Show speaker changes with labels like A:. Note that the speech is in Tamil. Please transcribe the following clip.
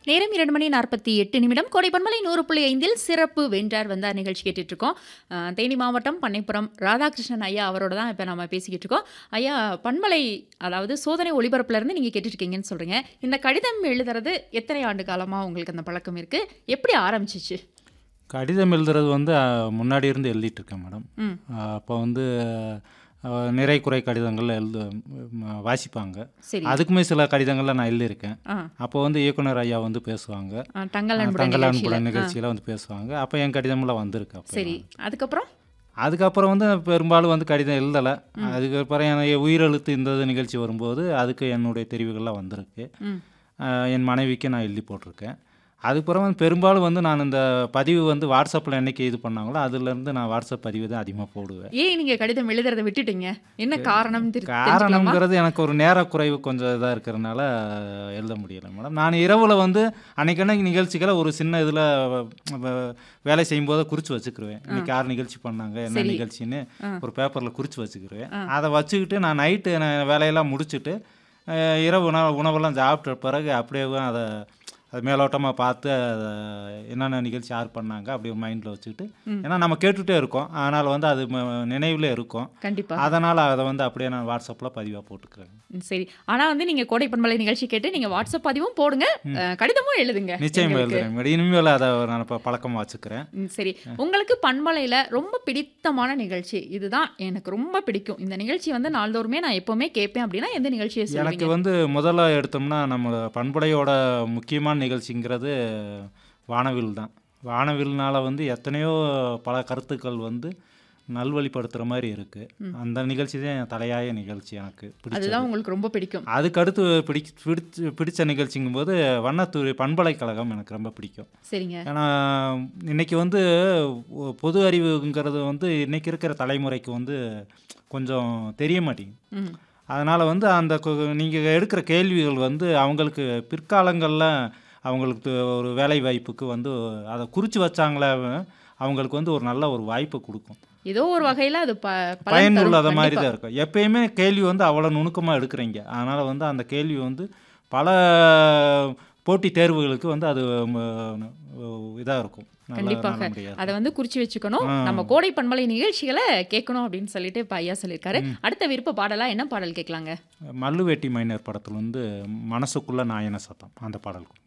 A: நேரம் இரண்டு மணி நாற்பத்தி எட்டு நிமிடம் கோடைப்பன்மலை நூறு புள்ளி ஐந்தில் சிறப்பு வென்றார் வந்தார் நிகழ்ச்சி கேட்டுட்டு இருக்கோம் அஹ், தேனி மாவட்டம் பண்ணைப்புறம் ராதாகிருஷ்ணன் ஐயா அவரோட தான் இப்போ நம்ம பேசிக்கிட்டு இருக்கோம் ஐயா பண்பலை அதாவது சோதனை ஒளிபரப்புல இருந்து நீங்கள் கேட்டுட்டு இருக்கீங்கன்னு சொல்றீங்க இந்த கடிதம் எழுதுறது எத்தனை ஆண்டு காலமாக உங்களுக்கு அந்த பழக்கம் இருக்கு எப்படி ஆரம்பிச்சிச்சு
B: கடிதம் எழுதுறது வந்து அஹ், முன்னாடி இருந்து எழுதிட்டு இருக்கேன் மேடம்
A: ம்
B: அப்போ வந்து அஹ், நிறை குறை கடிதங்கள் எழுத ம- வாசிப்பாங்க
A: சரி
B: அதுக்குமே சில கடிதங்கள்ல நான் எழுதியிருக்கேன்
A: ஆ
B: அப்போ வந்து இயக்குனர் ஐயா வந்து பேசுவாங்க
A: ஆ, தங்கள் அன்புடன்
B: தங்கள்
A: நிகழ்ச்சியில.
B: அன்புடன்
A: ஆ,
B: நிகழ்ச்சியில் வந்து பேசுவாங்க அப்போ என் கடிதமெல்லாம் வந்திருக்கு அப்போ
A: சரி அதுக்கப்புறம்
B: அதுக்கப்புறம் வந்து பெரும்பாலும் வந்து கடிதம் எழுதலை அதுக்கப்புறம் என் உயிரெழுத்து இந்த இது நிகழ்ச்சி வரும்போது அதுக்கு என்னுடைய தெரிவுகள்லாம் வந்திருக்கு
A: ம்
B: அஹ், என் மனைவிக்கு நான் எழுதி போட்டிருக்கேன் அதுக்கப்புறம் வந்து பெரும்பாலும் வந்து நான் இந்த பதிவு வந்து வாட்ஸ்அப்பில் என்னைக்கு இது பண்ணாங்களோ அதுலேருந்து நான் வாட்ஸ்அப் பதிவு தான் அதிகமாக போடுவேன்
A: ஏன் நீங்க கடிதம் எழுதுறதை விட்டுட்டீங்க என்ன காரணம் தெரி- தெரிஞ்சுக்கலாமா?
B: காரணம்ங்கிறது எனக்கு ஒரு நேர குறைவு கொஞ்சம் இதாக இருக்கிறதுனால எழுத முடியலை மேடம் நான் இரவில் வந்து அன்னைக்கு அன்னைக்கு நிகழ்ச்சிகளை ஒரு சின்ன இதில் வேலை செய்யும்போது குறித்து வச்சுக்கிருவேன் இன்னைக்கு யார் நிகழ்ச்சி பண்ணாங்க என்ன
A: சரி.
B: நிகழ்ச்சின்னு
A: ஆ.
B: ஒரு பேப்பரில் குறித்து வச்சுக்கிருவேன் அதை வச்சுக்கிட்டு நான் நைட்டு வேலையெல்லாம் முடிச்சுட்டு அஹ், இரவு உணவு உணவெல்லாம் சாப்பிட்ட பிறகு அப்படியே அதை அது மேலோட்டமாக பார்த்து அதை என்னென்ன நிகழ்ச்சி யார் பண்ணாங்க அப்படியே மைண்டில் வச்சுக்கிட்டு ஏன்னா நம்ம கேட்டுகிட்டே இருக்கோம் அதனால் வந்து அது நினைவில் இருக்கும்
A: கண்டிப்பா
B: அதனால் அதை வந்து அப்படியே நான் வாட்ஸ்அப்பில் பதிவாக போட்டுக்கிறேன்
A: ம், சரி ஆனா வந்து நீங்க கோடை பண்பலை நிகழ்ச்சி கேட்டு நீங்க வாட்ஸ்அப் பதிவும் போடுங்க அஹ், கடிதமும் எழுதுங்க
B: நிச்சயம்
A: எங்களுக்கு.
B: எழுதுறேன் மேடம் இனிமேல் அதை நான் இப்போ பழக்கமாக வச்சுக்கிறேன்
A: ம், சரி உங்களுக்கு பண்பலையில ரொம்ப பிடித்தமான நிகழ்ச்சி இதுதான் எனக்கு ரொம்ப பிடிக்கும் இந்த நிகழ்ச்சி வந்து நாள்தோறுமே நான் எப்பவுமே கேட்பேன் அப்படின்னா எந்த நிகழ்ச்சியை
B: எனக்கு
A: சொல்லுவீங்க
B: வந்து முதல்ல எடுத்தோம்னா நம்ம பண்புடையோட முக்கியமான நிகழ்ச்சிங்கிறது வானவில் தான் வானவில்னால வந்து எத்தனையோ பல கருத்துக்கள் வந்து நல்வழிப்படுத்துகிற மாதிரி இருக்குது அந்த நிகழ்ச்சி தான் என் தலையாய நிகழ்ச்சி எனக்கு பிடிச்சது
A: அதுதான் உங்களுக்கு ரொம்ப பிடிக்கும்
B: அதுக்கு அடுத்து பிடி பிடிச்ச பிடிச்ச நிகழ்ச்சிங்கும் போது வண்ணத்துறை பண்பலைக்கழகம் எனக்கு ரொம்ப பிடிக்கும்
A: சரிங்க
B: ஏன்னா இன்னைக்கு வந்து ஒ- பொது அறிவுங்கிறது வந்து இன்னைக்கு இருக்கிற தலைமுறைக்கு வந்து கொஞ்சம் தெரிய மாட்டேங்குது
A: ம்
B: அதனால் வந்து அந்த நீங்கள் எடுக்கிற கேள்விகள் வந்து அவங்களுக்கு பிற்காலங்களில் அவங்களுக்கு ஒரு வேலை வாய்ப்புக்கு வந்து அதை குறித்து வச்சாங்களே அவங்களுக்கு வந்து ஒரு நல்ல ஒரு வாய்ப்பை கொடுக்கும்
A: ஏதோ ஒரு வகையில அது ப பலன் தரும்.
B: பயனுள்ளத மாதிரி
A: கண்டிப்பா.
B: தான் இருக்கும் எப்பயுமே கேள்வி வந்து அவ்வளோ நுணுக்கமாக எடுக்கிறீங்க அதனால் வந்து அந்த கேள்வி வந்து பல போட்டித் தேர்வுகளுக்கு வந்து அது இதாக இருக்கும் நல்ல-
A: கண்டிப்பாக
B: நல்ல முடியாது
A: அதை வந்து குறிச்சு வச்சுக்கணும்
B: ஆ.
A: நம்ம கோடை பண்பலை நிகழ்ச்சிகளை கேட்கணும் அப்படின்னு சொல்லிட்டு இப்ப ஐயா சொல்லியிருக்காரு அடுத்த விருப்ப பாடலா என்ன பாடல் கேட்கலாங்க
B: மல்லுவேட்டி மைனர் படத்துல வந்து மனசுக்குள்ள நாயன சத்தம் அந்த பாடல்